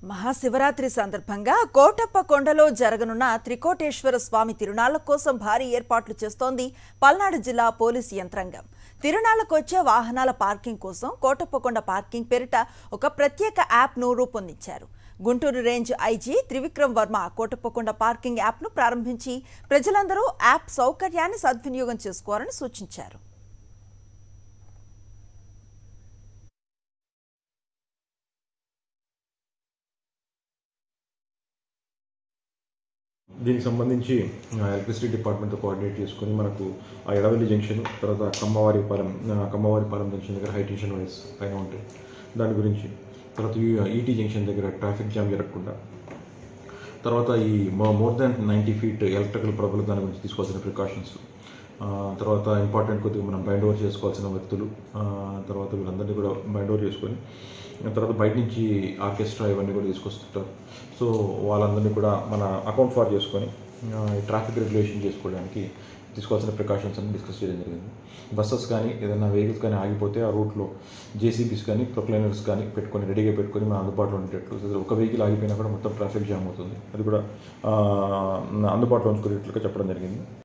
మహాశివరాత్రి సందర్భంగా కోటప్ప కొండలో జరగనున్న త్రికోటేశ్వర స్వామి తిరునాళ్ల కోసం భారీ ఏర్పాట్లు చేస్తోంది పల్నాడు జిల్లా పోలీసు యంత్రాంగం తిరునాళ్లకు వచ్చే వాహనాల పార్కింగ్ కోసం కోటప్పకొండ పార్కింగ్ పేరిట ఒక ప్రత్యేక యాప్ను రూపొందించారు Guntur range IG Trivikram Varma Kotappakonda parking యాప్ను ప్రారంభించి ప్రజలందరూ యాప్ సౌకర్యాన్ని సద్వినియోగం చేసుకోవాలని సూచించారు దీనికి సంబంధించి ఆ, ఎలక్ట్రిసిటీ డిపార్ట్మెంట్తో కోఆర్డినేట్ చేసుకొని మనకు ఆ ఎడవల్లి జంక్షన్ తర్వాత కమ్మవారిపాలెం ఆ, కమ్మవారిపాలెం జంక్షన్ దగ్గర హై టెన్షన్ వైర్స్ పైన ఉంటాయి దాని గురించి తర్వాత ఈ- ఈటీ జంక్షన్ దగ్గర ట్రాఫిక్ జామ్ జరగకుండా తర్వాత ఈ more than ninety feet electrical ప్రభలు దాని గురించి తీసుకోవాల్సిన ప్రికాషన్స్ తర్వాత ఇంపార్టెంట్ కొద్దిగా మనం బైండ్ ఓవర్ చేసుకోవాల్సిన వ్యక్తులు ఆ, తర్వాత వీళ్ళందరినీ కూడా బైండ్ ఓవర్ చేసుకొని ఆ తర్వాత బయట నుంచి ఆర్కెస్ట్రా ఇవన్నీ కూడా తీసుకొస్తుంటారు సో వాళ్ళందరినీ కూడా మన అకౌంట్ ఫార్ చేసుకొని ఆ, ఈ ట్రాఫిక్ రెగ్యులేషన్ చేసుకోవడానికి తీసుకోవాల్సిన ప్రికాషన్స్ అన్ని డిస్కస్ చేయడం జరిగింది బస్సెస్ కానీ ఏదైనా వెహికల్స్ కానీ ఆగిపోతే ఆ రూట్లో జేసీబీస్ కానీ ప్రొక్లైనర్స్ కానీ పెట్టుకొని రెడీగా పెట్టుకొని మన అందుబాటులో ఉండేటట్లు సో ఒక వెహికల్ ఆగిపోయినా కూడా మొత్తం ట్రాఫిక్ జామ్ అవుతుంది అది కూడా ఆ, అందుబాటులో ఉంచుకునేట్లుగా చెప్పడం జరిగింది